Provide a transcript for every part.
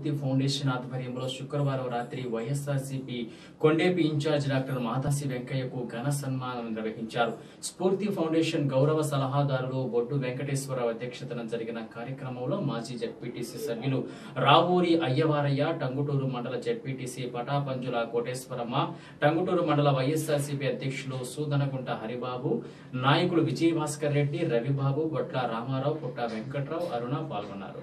స్ఫూర్తి ఫౌండేషన్ ఆధ్వర్యంలో శుక్రవారం రాత్రి YSRCP Kondepi in charge doctor Mathasi వెంకయ్యకు ఘన సన్మానం నిర్వహించారు స్ఫూర్తి ఫౌండేషన్ గౌరవ సలహాదారులు బొడ్డు వెంకటేశ్వరరావు అధ్యక్షతన జరిగిన కార్యక్రమంలో మాజీ జడ్పీటీసీ సభ్యులు రావూరి అయ్యవారయ్య టంగుటూరు మండల జడ్పీటీసీ పటాపంజుల కోటేశ్వరమ్మ టంగుటూరు మండల వైఎస్ఆర్సీపీ అధ్యక్షులు సూదనగుంట హరిబాబు నాయకులు విజయభాస్కర్ రెడ్డి రవిబాబు బొట్ల రామారావు పుట్ట వెంకట్రావు అరుణ పాల్గొన్నారు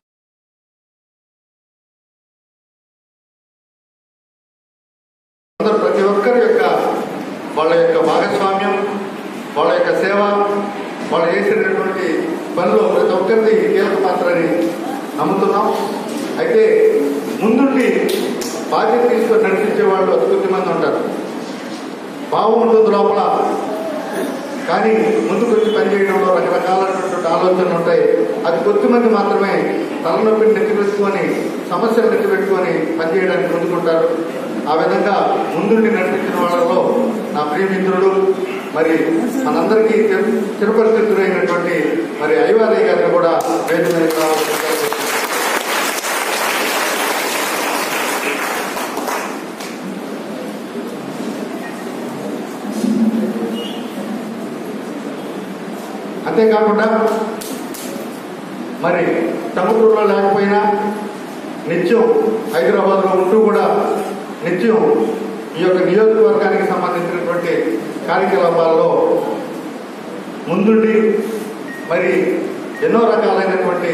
అందరూ ప్రతి ఒక్కరి యొక్క వాళ్ళ యొక్క భాగస్వామ్యం వాళ్ళ యొక్క సేవ వాళ్ళు చేసినటువంటి పనులు ప్రతి ఒక్కరిది కీలక పాత్రని నమ్ముతున్నాం అయితే ముందుండి బాధ్యత తీసుకొని నడిపించే వాళ్ళు అతి కొద్ది మంది ఉంటారు భావం ఉంటుంది లోపల కానీ ముందుకు వచ్చి పనిచేయడంలో రకరకాలైనటువంటి ఆలోచనలు ఉంటాయి అది కొద్ది మంది మాత్రమే తలనొప్పిని నెత్తి పెట్టుకొని సమస్యలు నెత్తి పెట్టుకొని పనిచేయడానికి ముందుకుంటారు ఆ విధంగా ముందుండి నడిపించిన వాళ్ళలో నా ప్రియమిత్రుడు మరి మనందరికీ చిర- చిరపరిచితుడైనటువంటి మరి ఐవారయ్య గారిని కూడా వేదిక మీదకి రావాల్సిందిగా కోరుతున్నాను. అంతేకాకుండా మరి తమిళూరులో లేకపోయినా నిత్యం హైదరాబాద్లో ఉంటూ కూడా నిత్యం ఈ యొక్క నియోజకవర్గానికి సంబంధించినటువంటి కార్యకలాపాల్లో ముందుండి మరి ఎన్నో రకాలైనటువంటి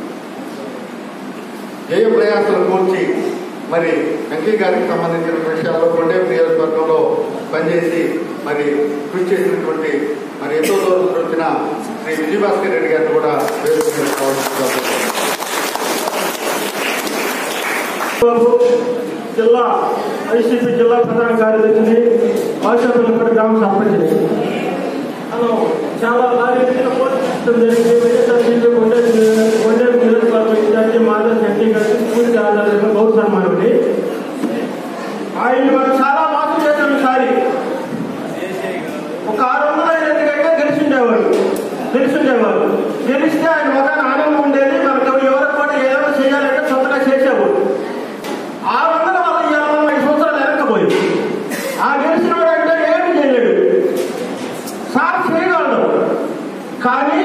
జయ ప్రయాసాలు కూర్చి మరి వెంకయ్య గారికి సంబంధించిన విషయాల్లో కొండేపు నియోజకవర్గంలో పనిచేసి మరి కృషి చేసినటువంటి మరి ఎంతో దూరం వచ్చిన శ్రీ విజయభాస్కర్ రెడ్డి గారిని కూడా వేదిక మీదకి రావాల్సిందిగా కోరుతున్నాను. బాబు జిల్లా ఐసీపీ జిల్లా ప్రధాన కార్యదర్శిని ఆశాపల్లిపేట గ్రామ సర్పంచ్ మనం చాలా కార్యక్రమాలు పోషించడం జరిగింది వైఎస్ఆర్సీపీ కొండే కొండే నియోజకవర్గం ఇన్ఛార్జి మాధవ్ శెట్టి గారికి పూర్తి ఆధారంగా గౌరవ సన్మానండి ఆయన మనం చాలా మోసం చేశాం ఈసారి ఒక ఆరు వందల ఎన్నికైతే గెలిచిండేవాడు గెలిచిండేవాడు గెలిస్తే ఆయన ఒక ఆనందం ఉండేది మనకు ఎవరికి కూడా ఏదైనా చేయాలంటే సొంతగా చేసేవాడు ఆరు వందల వల్ల ఇవాళ మనం ఐదు సంవత్సరాలు వెనక్కపోయింది ఆ గెలిచినవాడు అంటే ఏమి చేయలేడు సార్ చేయగలడు కానీ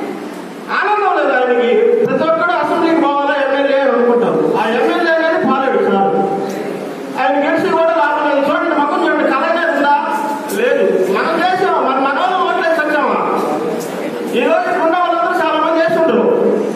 ఆనందం లేదు ఆయనకి ప్రతి ఒక్కడు అసెంబ్లీకి పోవాలా ఎమ్మెల్యే అనుకుంటారు ఆ ఎమ్మెల్యే అనేది పాలేడు సార్ ఆయన గెలిచి కూడా లాభం లేదు చూడండి మొత్తం చూడండి కలనే ఉందా లేదు మనం చేసాం మన మనలో ఓట్లేసి వచ్చామా ఈ రోజు ఉన్న వాళ్ళందరూ చాలా మంది చేస్తుంటారు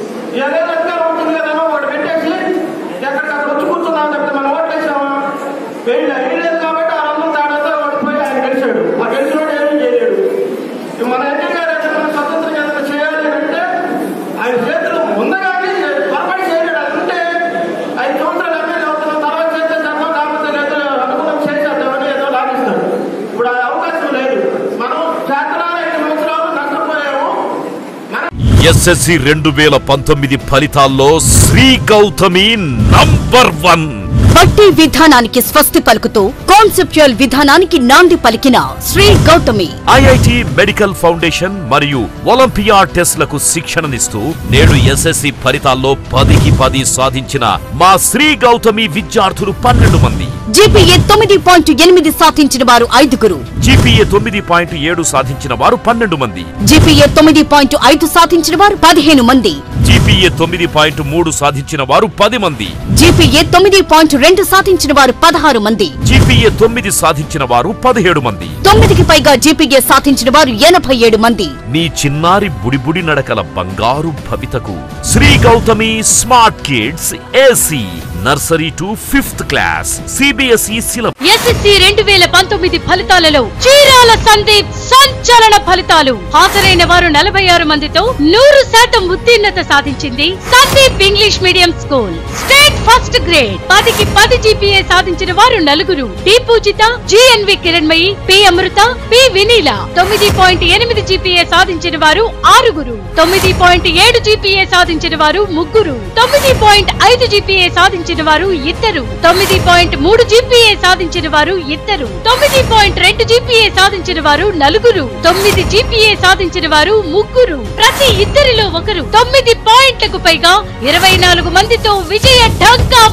ఏదైనా అధికారం ఉంటుంది కదా ఒకటి పెట్టేసి ఎక్కడికక్కడ వచ్చి కూర్చున్నాం చెప్తే మనం ఓట్లేసామా వెళ్ళి వేయలేదు కాబట్టి ఆ రంగు తేడాతో ఓడిపోయి ఆయన గెలిచాడు ఆ గెలిచినోడు ఏమీ చేయలేడు ఇప్పుడు మన ఎన్టీ గారు ఏదైనా స్వతంత్రం ఏదైనా చేయాలి అంటే ఆయన చేతులు ముందుగానే పొరపాటు చేయలేడు అది ఉంటే ఐదు సంవత్సరాలు ఎమ్మెల్యే అవుతున్న తర్వాత చేస్తే చర్మం కాకపోతే లేదు అనుకూలం చేసేద్దామని ఏదో లాగిస్తాడు ఇప్పుడు ఆ అవకాశం లేదు మనం చేతనాలు ఐదు సంవత్సరాలు నష్టపోయాము మన ఎస్ఎస్సి రెండు వేల పంతొమ్మిది ఫలితాల్లో శ్రీ గౌతమి నంబర్ వన్ బట్టి విధానానికి స్వస్తి పలుకుతూ కాన్సెప్చువల్ విధానానికి నాంది పలికిన Sri Gautami IIT medical foundation మరియు ఒలింపియా టెస్ట్లకు శిక్షణనిస్తూ నేడు ఎస్ఎస్సి ఫలితాల్లో పదికి పది సాధించిన మా శ్రీ గౌతమి విద్యార్థులు పన్నెండు మంది జీపీఏ తొమ్మిది పాయింట్ ఎనిమిది సాధించిన వారు ఐదుగురు జీపీఏ తొమ్మిది పాయింట్ ఏడు సాధించిన వారు పన్నెండు మంది జీపీఏ తొమ్మిది పాయింట్ ఐదు సాధించిన వారు పదిహేను మంది జీపీఏ తొమ్మిది పాయింట్ మూడు సాధించిన వారు పది మంది జీపీఏ తొమ్మిది పాయింట్ రెండు సాధించిన వారు పదహారు మంది జీపీఏ తొమ్మిది సాధించిన వారు పదిహేడు మంది తొమ్మిదికి పైగా జీపీఏ సాధించిన వారు ఎనభై ఏడు మంది నీ చిన్నారి బుడిబుడి నడకల బంగారు భవితకు Sri Gautami smart kids AC nursery to fifth class CBSE syllabus SSC రెండు వేల పంతొమ్మిది ఫలితాలలో చీరాల సందీప్ సంచలన ఫలితాలు హాజరైన వారు నలభై ఆరు మందితో నూరు శాతం ఉత్తీర్ణత సాధించింది Sandeep English medium school state first grade పదికి పది జీపీఏ సాధించిన వారు నలుగురు D Poojitha G N V Kiranmayi P Amrutha P Vineela తొమ్మిది పాయింట్ ఎనిమిది జీపీఏ సాధించిన వారు ఆరుగురు తొమ్మిది పాయింట్ ఏడు జీపీఏ సాధించిన వారు ముగ్గురు తొమ్మిది పాయింట్ ఐదు జీపీఏ సాధించిన వారు ఇద్దరు తొమ్మిది పాయింట్ మూడు జీపీఏ సాధించిన వారు ఇద్దరు తొమ్మిది పాయింట్ రెండు జీపీఏ సాధించిన వారు నలుగురు తొమ్మిది జీపీఏ సాధించిన వారు ముగ్గురు ప్రతి ఇద్దరిలో ఒకరు తొమ్మిది పాయింట్లకు పైగా ఇరవై నాలుగు మందితో విజయ ఢంకా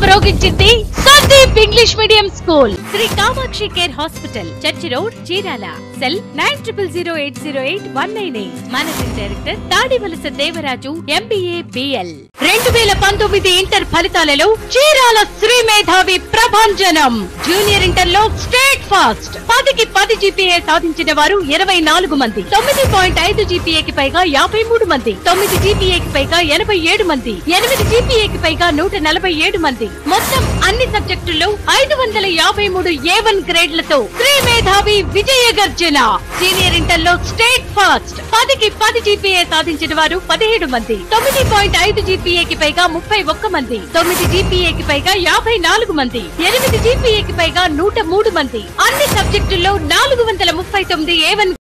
school Sri Kamakshi care hospital church road Chirala cell nine triple zero eight zero eight one nine eight managing director Tadivalasa Devaraju MBA BL రెండు వేల పంతొమ్మిది ఇంటర్ ఫలితాలలో చీరాల శ్రీ మేధావి ప్రభంజనం జూనియర్ ఇంటర్ లో స్టేట్ ఫాస్ట్ పదికి పది జీపీఏ సాధించిన వారు ఇరవై నాలుగు మంది తొమ్మిది పాయింట్ ఐదు జీపీఏకి పైగా యాభై మూడు మంది తొమ్మిది జీపీఏకి పైగా ఎనభై ఏడు మంది ఎనిమిది జీపీఏకి పైగా నూట నలభై ఏడు మంది మొత్తం అన్ని సబ్జెక్టుల్లో ఐదు వందల యాభై మూడు ఏ వన్ గ్రేడ్లతో శ్రీ మేధావి విజయ గర్జన సీనియర్ ఇంటర్ లో స్టేట్ ఫాస్ట్ పదికి పది జీపీఏ సాధించిన వారు పదిహేడు మంది తొమ్మిది పాయింట్ ఐదు జీపీఏకి పైగా ముప్పై ఒక్క మంది తొమ్మిది జీపీఏకి పైగా యాభై నాలుగు మంది ఎనిమిది జీపీఏకి పైగా నూట మూడు మంది అన్ని సబ్జెక్టుల్లో నాలుగు వందల ముప్పై తొమ్మిది ఏ వన్